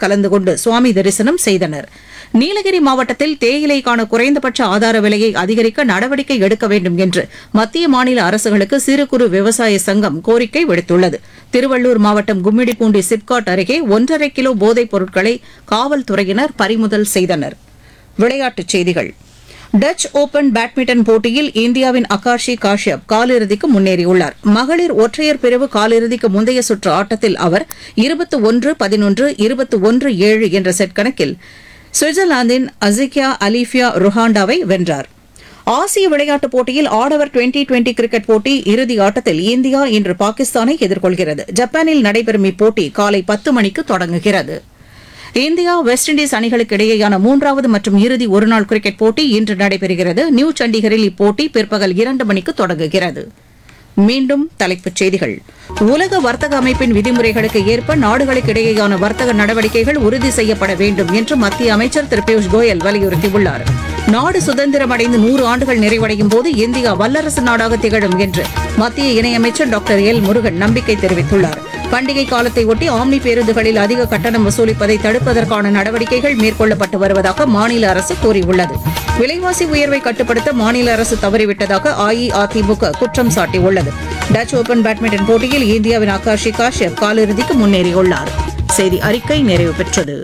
கலந்து கொண்டு சுவாமி தரிசனம் செய்தனர் நீலகிரி மாவட்டத்தில் தேயிலைக்கான குறைந்தபட்ச ஆதார விலையை அதிகரிக்க நடவடிக்கை எடுக்க வேண்டும் என்று மத்திய மாநில அரசுகளுக்கு சிறு குறு விவசாய சங்கம் கோரிக்கை விடுத்துள்ளது திருவள்ளூர் மாவட்டம் கும்மிடிப்பூண்டி சிப்காட் அருகே ஒன்றரை கிலோ போதைப் பொருட்களை காவல்துறையினர் பறிமுதல் செய்தனர் விளையாட்டுச் செய்திகள் டச் ஓபன் பேட்மிண்டன் போட்டியில் இந்தியாவின் அகாஷி காஷ்யப் காலிறுதிக்கு முன்னேறியுள்ளார் மகளிர் ஒற்றையர் பிரிவு காலிறுதிக்கு முந்தைய சுற்று ஆட்டத்தில் அவர் இருபத்து ஒன்று பதினொன்று இருபத்து ஒன்று ஏழு என்ற செட் கணக்கில் சுவிட்சர்லாந்தின் அசிகியா அலிஃபியா ருஹாண்டாவை வென்றார் ஆசிய விளையாட்டுப் போட்டியில் ஆடவர் டுவெண்டி டுவெண்டி கிரிக்கெட் போட்டி இறுதி ஆட்டத்தில் இந்தியா இன்று பாகிஸ்தானை எதிர்கொள்கிறது ஜப்பானில் நடைபெறும் இப்போட்டி காலை பத்து மணிக்கு தொடங்குகிறது இந்தியா வெஸ்ட் இண்டீஸ் அணிகளுக்கு இடையேயான மூன்றாவது மற்றும் இறுதி ஒருநாள் கிரிக்கெட் போட்டி இன்று நடைபெறுகிறது நியூ சண்டிகரில் இப்போட்டி பிற்பகல் இரண்டு மணிக்கு தொடங்குகிறது மீண்டும் தலைப்புச் செய்திகள் உலக வர்த்தக அமைப்பின் விதிமுறைகளுக்கு ஏற்ப நாடுகளுக்கு இடையேயான வர்த்தக நடவடிக்கைகள் உறுதி செய்யப்பட வேண்டும் என்று மத்திய அமைச்சர் திரு பியூஷ் கோயல் வலியுறுத்தியுள்ளார் நாடு சுதந்திரம் அடைந்து நூறு ஆண்டுகள் நிறைவடையும் போது இந்தியா வல்லரசு நாடாக திகழும் என்று மத்திய இணையமைச்சர் டாக்டர் எல் முருகன் நம்பிக்கை தெரிவித்துள்ளார் பண்டிகை காலத்தை ஒட்டி ஆம்னி பேருந்துகளில் அதிக கட்டணம் வசூலிப்பதை தடுப்பதற்கான நடவடிக்கைகள் மேற்கொள்ளப்பட்டு வருவதாக மாநில அரசு கூறியுள்ளது விலைவாசி உயர்வை கட்டுப்படுத்த மாநில அரசு தவறிவிட்டதாக அஇஅதிமுக குற்றம் சாட்டியுள்ளது டச் ஓபன் பேட்மிண்டன் போட்டியில் இந்தியாவின் ஆகாஷி காஷ்யப் காலிறுதிக்கு முன்னேறியுள்ளார் செய்தி அறிக்கை நிறைவு பெற்றது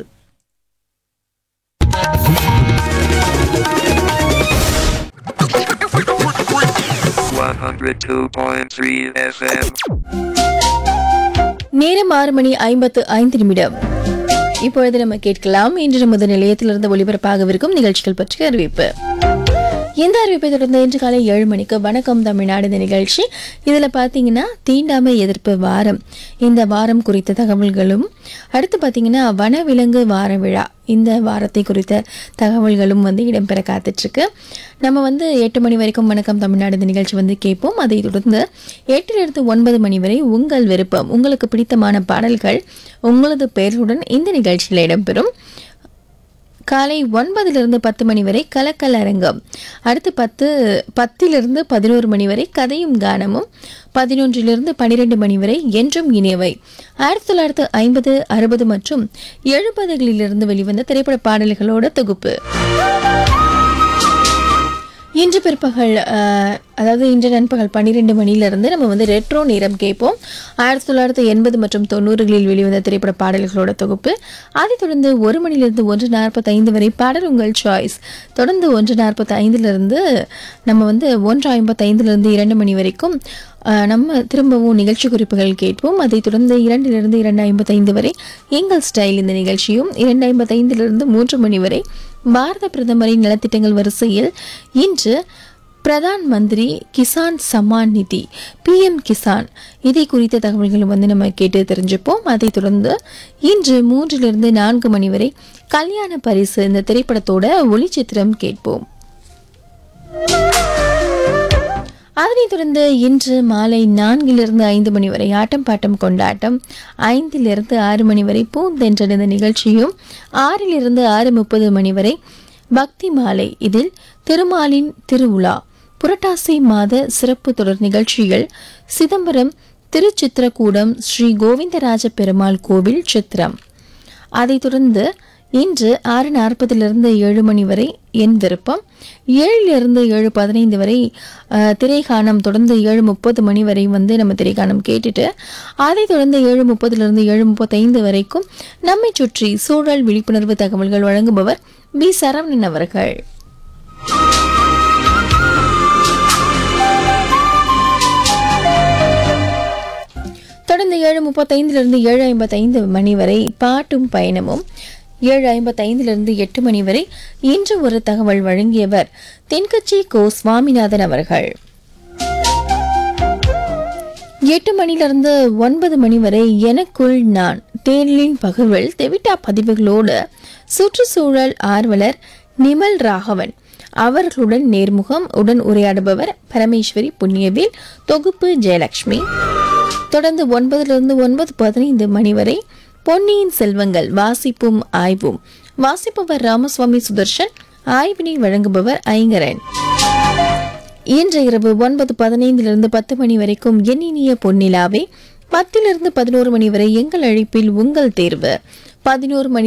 One hundred two point three FM. நேரம் ஆறு மணி ஐம்பத்து ஐந்து நிமிடம் இப்பொழுது நம்ம கேட்கலாம் இன்று நமது நிலையத்திலிருந்து ஒளிபரப்பாகவிருக்கும் நிகழ்ச்சிகள் பற்றிய அறிவிப்பு இந்த அறிவிப்பை தொடர்ந்து இன்று காலை ஏழு மணிக்கு வணக்கம் தமிழ்நாடு இந்த நிகழ்ச்சி இதில் பார்த்தீங்கன்னா தீண்டாமை எதிர்ப்பு வாரம் இந்த வாரம் குறித்த தகவல்களும் அடுத்து பார்த்தீங்கன்னா வனவிலங்கு வார விழா இந்த வாரத்தை குறித்த தகவல்களும் வந்து இடம்பெற காத்துட்ருக்கு நம்ம வந்து எட்டு மணி வரைக்கும் வணக்கம் தமிழ்நாடு இந்த நிகழ்ச்சி வந்து கேட்போம் அதை தொடர்ந்து எட்டிலிருந்து ஒன்பது மணி வரை உங்கள் விருப்பம் உங்களுக்கு பிடித்தமான பாடல்கள் உங்களது பெயருடன் இந்த நிகழ்ச்சியில் இடம்பெறும் காலை ஒன்பதிலிருந்து பத்து மணி வரை கலக்கல் அரங்கம் அடுத்து பத்து பத்திலிருந்து பதினோரு மணி வரை கதையும் கானமும் பதினொன்றிலிருந்து பனிரெண்டு மணி வரை என்றும் இனியவை ஆயிரத்தி தொள்ளாயிரத்து ஐம்பது அறுபது மற்றும் எழுபதுகளிலிருந்து வெளிவந்த திரைப்பட பாடல்களோட தொகுப்பு இன்று பிற்பகல் அஹ், அதாவது இன்று நண்பகல் பன்னிரெண்டு மணியிலிருந்து நம்ம வந்து ரெட்ரோ நேரம் கேட்போம் ஆயிரத்தி தொள்ளாயிரத்தி எண்பது மற்றும் தொண்ணூறுகளில் வெளிவந்த திரைப்பட பாடல்களோட தொகுப்பு அதைத் தொடர்ந்து ஒரு மணிலிருந்து ஒன்று நாற்பத்தைந்து வரை பாடல் உங்கள் சாய்ஸ் தொடர்ந்து ஒன்று நாற்பத்தி ஐந்துலேருந்து நம்ம வந்து ஒன்று ஐம்பத்தைந்துலேருந்து இரண்டு மணி வரைக்கும் அஹ், நம்ம திரும்பவும் நிகழ்ச்சி குறிப்புகள் கேட்போம் அதைத் தொடர்ந்து இரண்டிலிருந்து இரண்டு ஐம்பத்தைந்து வரை எங்கள் ஸ்டைல் இந்த நிகழ்ச்சியும் இரண்டு ஐம்பத்தைந்திலிருந்து மூன்று மணி வரை பாரத பிரதமரின் நலத்திட்டங்கள் வரிசையில் இன்று பிரதான் மந்திரி கிசான் சம்மான் நிதி பிஎம் கிசான் இதை குறித்த தகவல்களும் வந்து நம்ம கேட்டு தெரிஞ்சுப்போம் அதைத் தொடர்ந்து இன்று மூன்றிலிருந்து நான்கு மணி வரை கல்யாண பரிசு இந்த திரைப்படத்தோட ஒளிச்சித்திரம் கேட்போம் அதனைத் தொடர்ந்து இன்று மாலை நான்கிலிருந்து ஐந்து மணி வரை ஆட்டம் பாட்டம் கொண்டாட்டம் ஐந்திலிருந்து ஆறு மணி வரை பூந்தென்றல் இந்த நிகழ்ச்சியும் ஆறிலிருந்து ஆறு முப்பது மணி வரை பக்தி மாலை இதில் திருமாலின் திருவிழா புரட்டாசி மாத சிறப்பு தொடர் நிகழ்ச்சிகள் சிதம்பரம் திருச்சித்திரக்கூடம் ஸ்ரீ கோவிந்தராஜ பெருமாள் கோவில் சித்திரம் அதைத் தொடர்ந்து இன்று ஆறு நாற்பதிலிருந்து ஏழு மணி வரை என் விருப்பம் ஏழிலிருந்து ஏழு பதினைந்து வரை அஹ், திரைக்காணம் தொடர்ந்து ஏழு முப்பது மணி வரை வந்து நம்ம திரைக்காணம் கேட்டுட்டு அதைத் தொடர்ந்து ஏழு முப்பதிலிருந்து ஏழு முப்பத்தைந்து வரைக்கும் நம்மை சுற்றி சூழல் விழிப்புணர்வு தகவல்கள் வழங்குபவர் பி சரவணன் அவர்கள் தொடர்ந்து ஏழு முப்பத்தைந்திலிருந்து ஏழு ஐம்பத்தைந்து மணி வரை பாட்டும் பயணமும் ஏழு ஐம்பத்தைந்திலிருந்து எட்டு மணி வரை இன்று ஒரு தகவல் வழங்கியவர் தென்கட்சி கோ சுவாமிநாதன் அவர்கள் எட்டு மணிலிருந்து ஒன்பது மணி வரை எனக்குள் நான் தேனிலின் பகவல் தெவிட்டா பதிவுகளோடு சுற்றுச்சூழல் ஆர்வலர் நிமல் ராகவன் அவர்களுடன் நேர்முகம் உடன் உரையாடுபவர் பரமேஸ்வரி புண்ணியவேல் தொகுப்பு ஜெயலட்சுமி தொடர்ந்து ஒன்பதிலிருந்து ஒன்பது பதினைந்து மணி வரை பொன்னியின் செல்வங்கள் வாசிப்பும் ஆய்வும் வாசிப்பவர் ராமசுவாமி சுதர்ஷன் ஆய்வினை வழங்குபவர் ஐங்கரன் இன்று இரவு ஒன்பது பதினைந்திலிருந்து பத்து மணி வரைக்கும் என் இனிய பொன்னிலாவே பத்திலிருந்து பதினோரு மணி வரை எங்கள் அழைப்பில் உங்கள் தேர்வு பதினோரு மணி